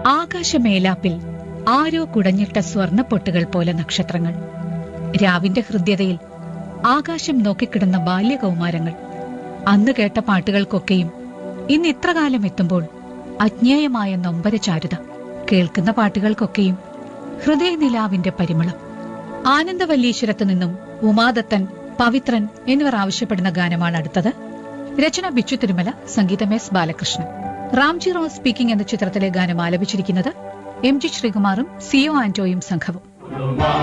ആകാശമേലാപ്പിൽ ആരോ കുടഞ്ഞിട്ട സ്വർണപ്പൊട്ടുകൾ പോലെ നക്ഷത്രങ്ങൾ രാവിന്റെ ഹൃദ്യതയിൽ ആകാശം നോക്കിക്കിടന്ന ബാല്യകൗമാരങ്ങൾ അന്ന് കേട്ട പാട്ടുകൾക്കൊക്കെയും ഇന്ന് ഇത്രകാലം എത്തുമ്പോൾ അജ്ഞേയമായ നൊമ്പര ചാരുത കേൾക്കുന്ന പാട്ടുകൾക്കൊക്കെയും ഹൃദയനിലാവിന്റെ പരിമളം ആനന്ദവല്ലീശ്വരത്തു നിന്നും ഉമാദത്തൻ പവിത്രൻ എന്നിവർ ആവശ്യപ്പെടുന്ന ഗാനമാണ് അടുത്തത് രചന ബിച്ചു തിരുമല സംഗീതം എസ് ബാലകൃഷ്ണൻ റാംജി റോസ് സ്പീക്കിംഗ് എന്ന ചിത്രത്തിലെ ഗാനം ആലപിച്ചിരിക്കുന്നത് എം ജി ശ്രീകുമാറും സിഒ ആന്റോയും സംഘവും